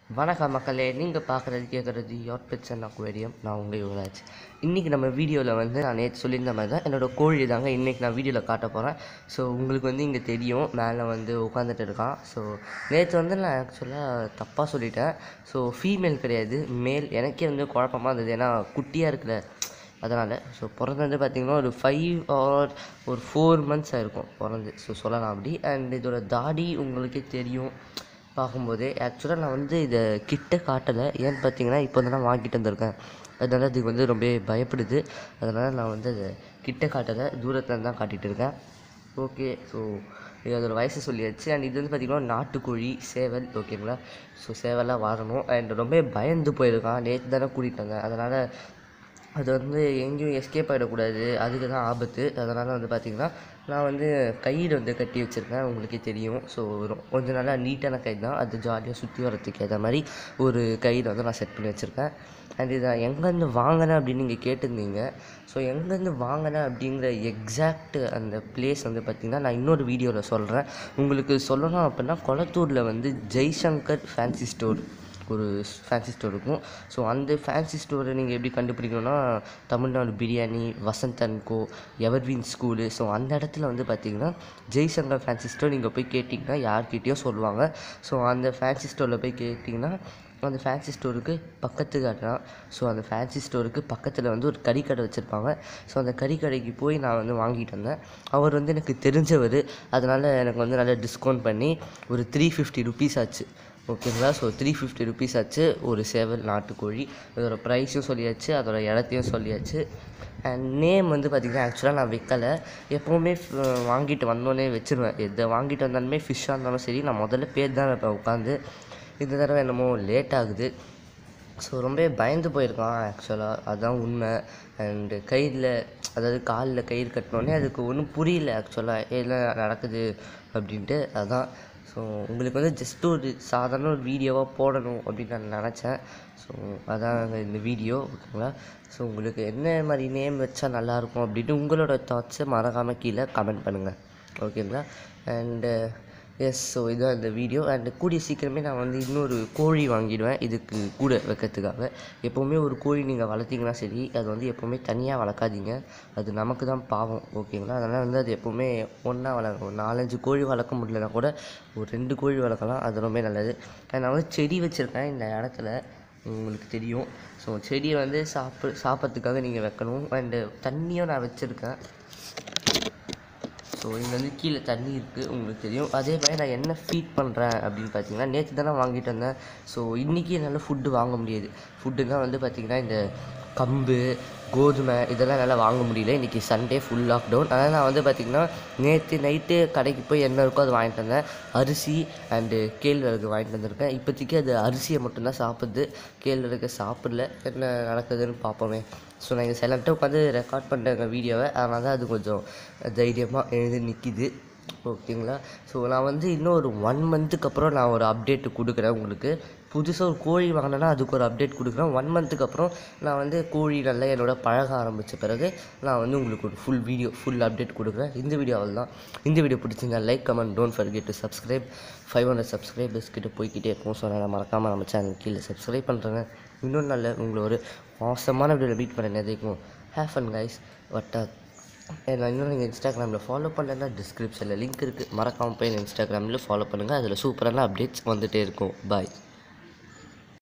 வணக்கம் மக்களே நீங்கள் பார்க்குறது கேட்குறது யோட் பெட்ஸ் அண்ட் அக்வேரியம் நான் உங்கள் யுவராஜ் இன்றைக்கி நம்ம வீடியோவில் வந்து நான் நேற்று சொல்லியிருந்த மாதிரி தான் என்னோடய கோழி தாங்க இன்றைக்கி நான் வீடியோவில் காட்ட போகிறேன் ஸோ உங்களுக்கு வந்து இங்கே தெரியும் மேலே வந்து உட்காந்துட்டு இருக்கான் ஸோ நேற்று வந்து நான் ஆக்சுவலாக தப்பாக சொல்லிட்டேன் ஸோ ஃபீமேல் கிடையாது மேல் எனக்கே வந்து குழப்பமாக இருந்தது ஏன்னா குட்டியாக இருக்குல்ல அதனால் ஸோ பிறந்து வந்து பார்த்திங்கன்னா ஒரு ஃபைவ் ஆர் ஒரு ஃபோர் மந்த்ஸ் ஆயிருக்கும் பிறந்து ஸோ சொல்லலாம் அப்படி அண்ட் இதோட தாடி உங்களுக்கே தெரியும் பார்க்கும்போதே ஆக்சுவலாக நான் வந்து இதை கிட்ட காட்டலை ஏன்னு பார்த்தீங்கன்னா இப்போ வந்து நான் வாங்கிட்டு வந்திருக்கேன் அதனால் அதுக்கு வந்து ரொம்ப பயப்படுது அதனால் நான் வந்து அதை கிட்ட காட்டலை தூரத்தில் தான் காட்டிகிட்டு இருக்கேன் ஓகே ஸோ இது அதோட வயசு சொல்லியாச்சு அண்ட் இது வந்து பார்த்திங்கன்னா நாட்டுக்கோழி சேவல் ஓகேங்களா ஸோ சேவலாக வாழணும் அண்ட் ரொம்ப பயந்து போயிருக்கான் நேற்று தானே கூட்டிகிட்டு வந்தேன் அதனால் அது வந்து எங்கேயும் எஸ்கேப் ஆகிடக்கூடாது அதுக்கு தான் ஆபத்து அதனால் வந்து பார்த்திங்கன்னா நான் வந்து கயிறு வந்து கட்டி வச்சுருக்கேன் உங்களுக்கே தெரியும் ஸோ கொஞ்சம் நல்லா நீட்டான கயிறு தான் அது ஜாலியாக சுற்றி வரத்துக்கு ஏற்ற மாதிரி ஒரு கயிறு வந்து நான் செட் பண்ணி வச்சுருக்கேன் அண்ட் இதை எங்கேருந்து வாங்கினேன் அப்படின்னு நீங்கள் கேட்டிருந்தீங்க ஸோ எங்கேருந்து வாங்கினேன் அப்படிங்கிற எக்ஸாக்ட் அந்த பிளேஸ் வந்து பார்த்திங்கன்னா நான் இன்னொரு வீடியோவில் சொல்கிறேன் உங்களுக்கு சொல்லணும் அப்படின்னா கொளத்தூரில் வந்து ஜெய்சங்கர் ஃபேன்சி ஸ்டோர் ஒரு ஃபேன்சி ஸ்டோர் இருக்கும் ஸோ அந்த ஃபேன்சி ஸ்டோரை நீங்கள் எப்படி கண்டுபிடிக்கணும்னா Tamil Nadu biryani Vasanth and co Everwin school so அந்த இடத்துல வந்து பார்த்தீங்கன்னா ஜெய்சங்கர் ஃபேன்சி ஸ்டோர் நீங்கள் போய் கேட்டிங்கன்னா யார்கிட்டயோ சொல்லுவாங்க ஸோ அந்த ஃபேன்சி ஸ்டோரில் போய் கேட்டிங்கன்னா அந்த ஃபேன்சி ஸ்டோருக்கு பக்கத்து காட்டுறான் ஸோ அந்த ஃபேன்சி ஸ்டோருக்கு பக்கத்தில் வந்து ஒரு கறிக்கடை வச்சுருப்பாங்க ஸோ அந்த கறிக்கடைக்கு போய் நான் வந்து வாங்கிட்டு வந்தேன் அவர் வந்து எனக்கு தெரிஞ்சவர் அதனால் எனக்கு வந்து நல்லா டிஸ்கவுண்ட் பண்ணி ஒரு த்ரீ ஃபிஃப்டி ருபீஸ் ஆச்சு ஓகேங்களா ஸோ த்ரீ ஃபிஃப்டி ருபீஸ் ஆச்சு ஒரு சேவல் நாட்டுக்கோழி அதோட ப்ரைஸும் சொல்லியாச்சு அதோட இடத்தையும் சொல்லியாச்சு அண்ட் நேம் வந்து பார்த்திங்கன்னா ஆக்சுவலாக நான் வைக்கலை எப்போவுமே f- வாங்கிட்டு வந்தோடனே வச்சுருவேன் எதை வாங்கிட்டு வந்தாலுமே ஃபிஷ்ஷாக இருந்தாலும் சரி நான் முதல்ல பேர் தான் வைப்பேன் உட்காந்து இந்த தடவை என்னமோ லேட் ஆகுது ஸோ ரொம்ப பயந்து போயிருக்கான் ஆக்சுவலாக அதுதான் உண்மை அண்டு கையில் அதாவது காலில் கயிறு கட்டினோடனே அதுக்கு ஒன்றும் புரியல ஆக்சுவலாக என்ன நடக்குது அப்படின்ட்டு அதான் ஸோ உங்களுக்கு வந்து ஜஸ்ட் ஒரு சாதாரண ஒரு வீடியோவாக போடணும் அப்படின்னு நான் நினச்சேன் ஸோ அதான் இந்த வீடியோ ஓகேங்களா ஸோ உங்களுக்கு என்ன மாதிரி நேம் வச்சா நல்லாயிருக்கும் அப்படின்ட்டு உங்களோட தாட்ஸை மறக்காமல் கீழே கமெண்ட் பண்ணுங்கள் ஓகேங்களா அண்டு எஸ் ஸோ இதுதான் இந்த வீடியோ அண்ட் கூடிய சீக்கிரமே நான் வந்து இன்னொரு கோழி வாங்கிடுவேன் இதுக்கு கூட வைக்கிறதுக்காக எப்போவுமே ஒரு கோழி நீங்கள் வளர்த்தீங்கன்னா சரி அது வந்து எப்போவுமே தனியாக வளர்க்காதீங்க அது நமக்கு தான் பாவம் ஓகேங்களா அதனால் வந்து அது எப்போவுமே ஒன்றா வளர்க்கணும் ஒரு நாலஞ்சு கோழி வளர்க்க முடியலனா கூட ஒரு ரெண்டு கோழி வளர்க்கலாம் அது ரொம்ப நல்லது And நான் வந்து செடி வச்சுருக்கேன் இந்த இடத்துல உங்களுக்கு தெரியும் ஸோ செடியை வந்து சாப்பிட சாப்பிட்றதுக்காக நீங்கள் வைக்கணும் அண்டு தண்ணியும் நான் வச்சுருக்கேன் ஸோ இங்கே வந்து கீழே தண்ணி இருக்குது உங்களுக்கு தெரியும் அதே மாதிரி நான் என்ன ஃபீட் பண்ணுறேன் அப்படின்னு பார்த்தீங்கன்னா நேற்று தானே வாங்கிட்டு வந்தேன் ஸோ இன்றைக்கி என்னால் ஃபுட்டு வாங்க முடியாது ஃபுட்டுனால் வந்து பார்த்திங்கன்னா இந்த கம்பு கோதுமை இதெல்லாம் என்னால் வாங்க முடியல இன்றைக்கி சண்டே ஃபுல் லாக்டவுன் அதனால் நான் வந்து பார்த்திங்கன்னா நேற்று நைட்டு கடைக்கு போய் என்ன இருக்கோ அது வாங்கிட்டு வந்தேன் அரிசி அண்டு கேழ்வரகு வாங்கிட்டு வந்திருக்கேன் இப்போதைக்கு அது அரிசியை மட்டும்தான் சாப்பிடுது கேழ்வரகு சாப்பிடல என்ன நடக்குதுன்னு பார்ப்போமே ஸோ நான் இங்கே சைலண்ட்டாக உட்காந்து ரெக்கார்ட் பண்ணுறேங்க வீடியோவை அதனால தான் அது கொஞ்சம் தைரியமாக எழுந்து நிற்கிது ஓகேங்களா ஸோ நான் வந்து இன்னும் ஒரு ஒன் மந்த்துக்கு அப்புறம் நான் ஒரு அப்டேட் கொடுக்குறேன் உங்களுக்கு புதுசாக ஒரு கோழி வாங்கினேன்னா அதுக்கு ஒரு அப்டேட் கொடுக்குறேன் ஒன் மந்த்துக்கு அப்புறம் நான் வந்து கோழி நல்லா என்னோட பழக ஆரம்பித்த பிறகு நான் வந்து உங்களுக்கு ஒரு ஃபுல் வீடியோ ஃபுல் அப்டேட் கொடுக்குறேன் இந்த வீடியோ தான் இந்த வீடியோ பிடிச்சிருந்தா like comment don't forget to subscribe five hundred subscribers கிட்ட போய்கிட்டே இருக்கும் ஸோ நான் மறக்காமல் நம்ம சேனல் கீழே சப்ஸ்கிரைப் பண்ணுறேங்க இன்னும் நல்ல உங்களை ஒரு மோசமான வீடியோவில் மீட் பண்ண எதைக்கும் ஹேவ் ஃபன் கைஸ் வட்டா நான் இன்னும் நீங்கள் இன்ஸ்டாகிராமில் ஃபாலோ பண்ணலன்னா டிஸ்கிரிப்ஷனில் லிங்க் இருக்குது மறக்காமல் போய் இன்ஸ்டாகிராமில் ஃபாலோ பண்ணுங்கள் அதில் சூப்பரான அப்டேட்ஸ் வந்துகிட்டே இருக்கும் பாய்